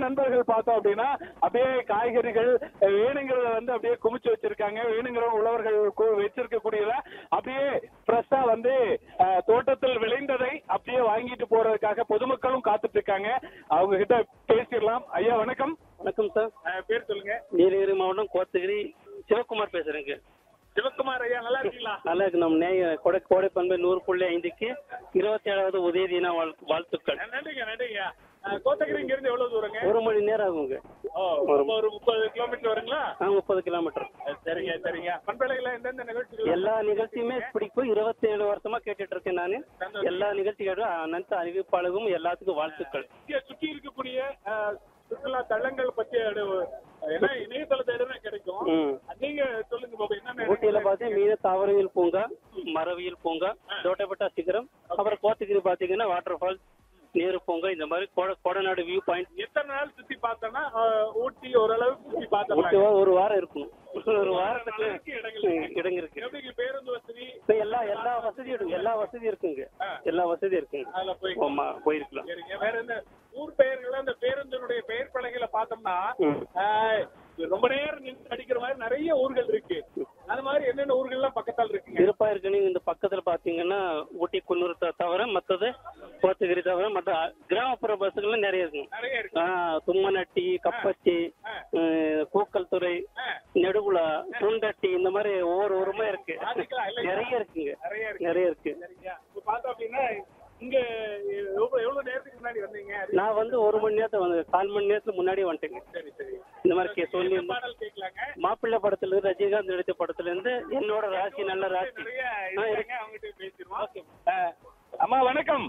நண்பர்கள் பார்த்தோம் அப்படின்னா அப்படியே காய்கறிகள் அஹ், வேணுங்கிறத வந்து அப்படியே குமிச்சு வச்சிருக்காங்க வேணுங்கிற உழவர்கள் கு- வச்சிருக்கக்கூடியத அப்படியே ஃப்ரெஷ்ஷா வந்து அஹ், தோட்டத்தில் விளைந்ததை அப்படியே வாங்கிட்டு போறதுக்காக பொதுமக்களும் காத்துட்டு இருக்காங்க அவங்க கிட்ட பேசிடலாம் ஐயா வணக்கம் வணக்கம் சார் அஹ், பேர் சொல்லுங்க நீலகிரி மாவட்டம் கோத்தகிரி சிவகுமார் பேசுறேங்க சிவகுமார் ஐயா நல்லா இருக்கீங்களா நல்லா இருக்கு நம்ம நேய கொடை கோடை பண்பு நூறு புள்ளி ஐந்துக்கு இருபத்தி ஏழாவது உதய தின வாழ்- வாழ்த்துக்கள் நன்றிங்க நன்றிங்க அஹ், கோத்தகிரி இங்க இருந்து எவ்வளவு தூரங்க ஒரு மணி நேரம் ஆகுங்க ஓ ஒரு ஒரு முப்பது கிலோமீட்டர் வருங்களா ஆ முப்பது கிலோமீட்டர் அஹ், சரிங்க சரிங்க பண்பலையில எந்தெந்த நிகழ்ச்சிகள் எல்லா நிகழ்ச்சியுமே பிடிக்கும் இருபத்தி ஏழு வருஷமா கேட்டுட்டு இருக்கேன் நானு எல்லா நிகழ்ச்சிகளும் அனைத்து அறிவிப்பாளர்களும் எல்லாத்துக்கும் வாழ்த்துக்கள் இங்க சுற்றி இருக்கக்கூடிய அஹ், சுற்றுலா தலங்கள் பத்தி அடு- ஏன்னா இணையதளத்தை எடுனா கிடைக்கும் ம். நீங்க சொல்லுங்க பாபு என்னென்ன ஊட்டியில பார்த்தீங்கன்னா மீன தாவரவியல் பூங்கா மரவியல் பூங்கா தோட்டப்பட்டா சிகரம் அப்புறம் கோத்தகிரி பாத்தீங்கன்னா வாட்டர் ஃபால்ஸ் நேரு பூங்கா இந்த மாதிரி கோட- கோடநாடு வியூ பாயிண்ட் எத்தனை நாள் சுத்தி பார்த்தோம்னா அஹ், ஊட்டி ஓரளவுக்கு சுத்தி ஊட்டி பார்த்தோம் ஒரு வாரம் இருக்கணும் ஒரு வாரத்துக்கு இடங்கள் இருக்கு. இடங்க இருக்கு எப்படிங்க பேருந்து வசதி இப்ப எல்லா எல்லா வசதியும் இருக்கு எல்லா வசதியும் இருக்குங்க எல்லா வசதியும் இருக்குங்க அதுல போய் ஆமா போயிருக்கலாம் சரிங்க வேற என்ன ஊர் பெயர்கள் அந்த பேருந்தினுடைய பெயர் பலகையில பார்த்தோம்னா ம். ஆஹ், ரொம்ப நேரம் நின்று அடிக்கிற மாதிரி நிறைய ஊர்கள் இருக்கு அது மாதிரி என்னென்ன ஊர்கள்லாம் பக்கத்தால் இருக்குங்க சிறப்பா இருக்கு நீங்க இந்த பக்கத்துல பாத்தீங்கன்னா ஊட்டி குன்னூர் த- தவிர மத்தது கோத்தகிரி தவிர மத்த கிராமப்புற பஸ்ஸுகள்லாம் நிறைய இருக்குங்க நிறைய இருக்கு ஆஹ் தும்மநட்டி கப்பச்சி அஹ், கூக்கல் துறை நெடுகுலா சுண்டட்டி இந்த மாதிரி ஒவ்வொரு ஊருமே இருக்கு பாத்தீங்களா? இல்லையா? நிறைய இருக்குங்க நிறைய இருக்கு நிறைய இருக்கு சரிங்க இப்ப பார்த்தோம் அப்படின்னா இங்க எவ்வளவு எவ்வளவு நேரத்துக்கு முன்னாடி வந்தீங்க அது- நான் வந்து ஒரு மணி நேரத்துல வந்து கால் மணி நேரத்துல முன்னாடியே வந்துட்டேங்க சரி சரி இந்த மாதிரி கே- சொல்லி என்ன பாடல் கேட்கலாங்க மாப்பிள்ளை படத்துல இருந்து ரஜினிகாந்த் நடித்த படத்துல இருந்து என்னோட ராசி நல்ல ராசி நிறைய ஆ, இருக்கு. இருக்காங்க அவங்ககிட்ட பேசிடுவோம் ஆஹ், அம்மா வணக்கம்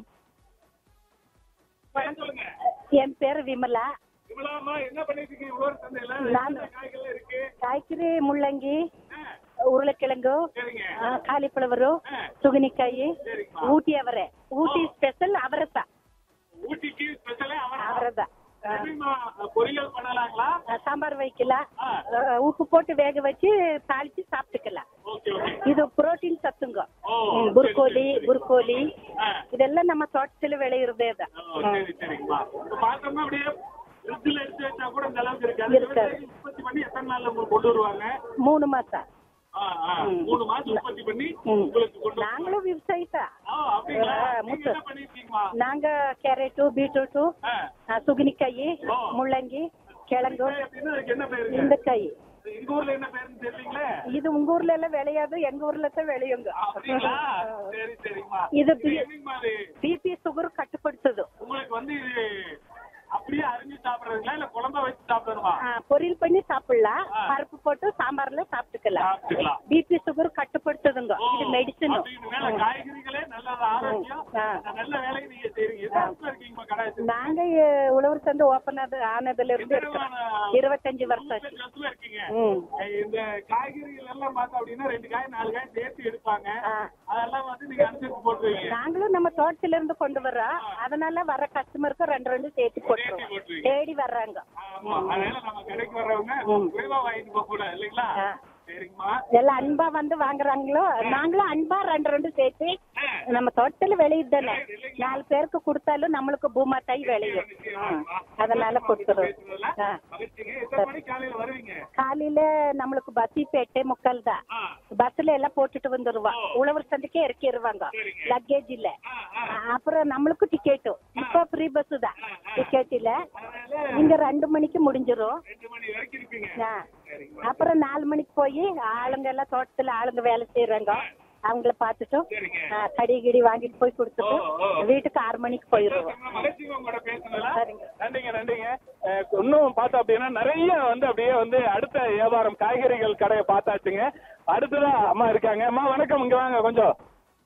வணக்கம் சொல்லுங்க என் பேரு விமலா இவ்வளவுமா என்ன பண்ணிட்டு இருக்கீங்க உழவர் சந்தையில நான் என்னென்ன காய்கள்லாம் இருக்கு காய்கறி முள்ளங்கி ஆ, உருளைக்கிழங்கு சரிங்க ಆ, ಕಾಲಿಫ್ಲವರು ஆ. ಸುಗನಿಕಾಯಿ சரிங்கம்மா ಊಟಿ ಅವರೆ ಊಟಿ ಸ್ಪೆಷಲ್ ಅವರಸ ஊட்டிக்கு ஸ்பெஷலே அவரை அவரத எப்படிம்மா, பொரியல் பண்ணலாங்களா சாம்பார் வைக்கல ஆ. ஆ, உப்பு போட்டு வேக வச்சு தாளிச்சு சாப்பிட்டுக்கலாம் ஓகே ஓகே இது புரோட்டீன் சத்துங்க ஓ, ம், புர்கோலி சரி, சரி. புர்கோலி ஆ. இதெல்லாம் நம்ம தோட்டத்துல விளையிறதே தான் ஓ, சரி சரிங்கம்மா இப்ப பார்த்தோம்னா அப்படியே ஃப்ரிட்ஜில் எடுத்து வச்சா கூட இந்த அளவுக்கு இருக்காது இருக்காது. விவசாயி உற்பத்தி பண்ணி எத்தனை நாள்ல உங்களுக்கு கொண்டு வருவாங்க மூணு மாசம் ஆ, ஆ, மூணு மாசம் உற்பத்தி பண்ணி ம். உங்களுக்கு கொண்டு வருவாங்க. நாங்களும் விவசாயி தான் ஆ, அப்படிங்களா ஆ, நீங்க முத்து. என்ன பண்ணிருக்கீங்கம்மா நாங்க கேரட்டு பீட்ரூட்டு ஆ, ಆ, ಸುಗನಿಕಾಯಿ ಓ. ಮುಳ್ಳಂಗಿ ಕೆಳಂಗು அப்படின்னா அதுக்கு என்ன பேருங்க ಹಿಂದಕಾಯಿ எங்க ஊர்ல என்ன பேருன்னு தெரியலீங்களே இது உங்க ஊர்ல எல்லாம் விளையாது எங்க ஊர்ல தான் விளையுங்க அப்படிங்களா சரி சரிங்கம்மா இது இது என்னங்கம்மா அது பிபி சுகர் கட்டுப்படுத்துது உங்களுக்கு வந்து இது அப்படியே அரிஞ்சு சாப்பிடுறதுங்களா இல்ல குழம்பா வச்சு சாப்பிடணுமா ஆ, பொரியல் பண்ணி சாப்பிடலாம் ஆ. பருப்பு போட்டு சாம்பார்ல சாப்பிட்டுக்கலாம் சாப்பிட்டுக்கலாம். பிபி சுகர் கட்டுப்படுத்துதுங்க ஓ, இது மெடிசன் அப்படிங்கிற மேல காய்கறிகளே நல்ல ஆரோக்கியம் ஆ. நல்ல வேலையை நீங்க செய்றீங்க எந்த இடத்துல இருக்கீங்கம்மா கடை நாங்க அஹ், உழவர் சந்தை ஓபன் ஆனதுல இருந்து எத்தனை இருக்கிறோம் விதமான இருபத்தஞ்சு வருஷம் ஆச்சு இடத்துல இருக்கீங்க ம். இந்த காய்கறிகள் எல்லாம் பார்த்தோம் அப்படின்னா ரெண்டு காய் நாலு காய் சேர்த்து எடுப்பாங்க ஆ. அதெல்லாம் வந்து நீங்க அனுசரிச்சு போட்டுருவீங்க நாங்களும் நம்ம தோட்டத்துல இருந்து கொண்டு வர்றோம் அதனால வர கஸ்டமருக்கு ரெண்டு ரெண்டு சேர்த்து சேர்த்து போட்டுருவோம் போட்டுருவீங்க. தேடி வர்றாங்க ஆமா அதனால நம்ம கடைக்கு வர்றவங்க குறைவா வாங்கிட்டு போக கூடாது இல்லைங்களா ஆ. சரிங்கம்மா எல்லாம் அன்பா வந்து வாங்குறாங்களோ நாங்களும் அன்பா ரெண்டு ரெண்டு சேர்த்து நம்ம தோட்டத்துல விளையுது தானே நாலு பேருக்கு கொடுத்தாலும் நம்மளுக்கு பூமா தாய் விளையும் ஆ, அதனால கொடுத்துருவோம் ஆ. மகிழ்ச்சிங்க எத்தனை மணிக்கு காலையில வருவீங்க காலையில நம்மளுக்கு பஸ்ஸி எட்டே முக்கால் தான் ஆ. பஸ்ல எல்லாம் போட்டுட்டு வந்துருவா உழவர் சந்தைக்கே இறக்கிடுவாங்க சரிங்க. லக்கேஜ் இல்ல ஆ, ஆ. அப்புறம் நம்மளுக்கு டிக்கெட்டும் இப்ப ஃப்ரீ பஸ் தான் டிக்கெட் இல்ல அதனால இங்க ரெண்டு மணிக்கு முடிஞ்சிரும் ரெண்டு மணி வரைக்கும் இருப்பீங்க ஆ. சரிங்கம்மா அப்புறம் நாலு மணிக்கு போய் ஆளுங்க எல்லாம் தோட்டத்துல ஆளுங்க வேலை செய்யறாங்க அவங்கள பார்த்துட்டு சரிங்க ஆ, கடி கிடி வாங்கிட்டு போய் கொடுத்துட்டு ஓ, ஓ. வீட்டுக்கு ஆறு மணிக்கு போயிடுவோம் மகிழ்ச்சிங்க உங்களோட பேசுனதுல சரிங்க. நன்றிங்க நன்றிங்க அஹ், இன்னும் பார்த்தோம் அப்படின்னா நிறைய வந்து அப்படியே வந்து அடுத்த வியாபாரம் காய்கறிகள் கடையை பார்த்தாச்சுங்க அடுத்ததா அம்மா இருக்காங்க அம்மா வணக்கம் இங்க வாங்க கொஞ்சம்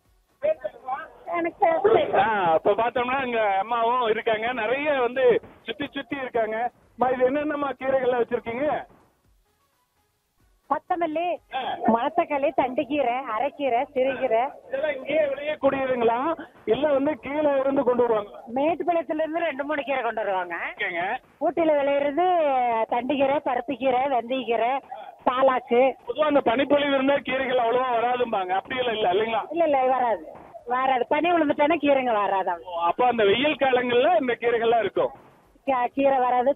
எனக்கு ஆ, இப்ப பார்த்தோம்னா இங்க அம்மாவும் இருக்காங்க நிறைய வந்து சுத்தி சுத்தி இருக்காங்க அம்மா இது என்னென்னமா கீரைகள்லாம் வச்சிருக்கீங்க கொத்தமல்லி மணத்தக்காளி தண்டுக்கீரை அரைக்கீரை சிறுகீரை இதெல்லாம் இங்கேயே விளையக்கூடியதுங்களா இல்ல வந்து கீழே இருந்து கொண்டு வருவாங்க மேட்டுப்பாளையத்துல இருந்து ரெண்டு மூணு கீரை கொண்டு வருவாங்க ஓகேங்க ஊட்டியில விளையிறது தண்டுக்கீரை பருப்புக்கீரை வெந்தயக்கீரை பாலாக்கு பொதுவா அந்த பனிப்பொழிவு இருந்தா கீரைகள் அவ்வளவா வராதும்பாங்க அப்படி எல்லாம் இல்ல இல்லைங்களா இல்ல இல்ல வராது வராது பனி விழுந்துட்டானா கீரைங்க வராது அப்ப அந்த வெயில் காலங்கள்ல இந்த கீரைகள்லாம் இருக்கும் கீ- கீரை வராது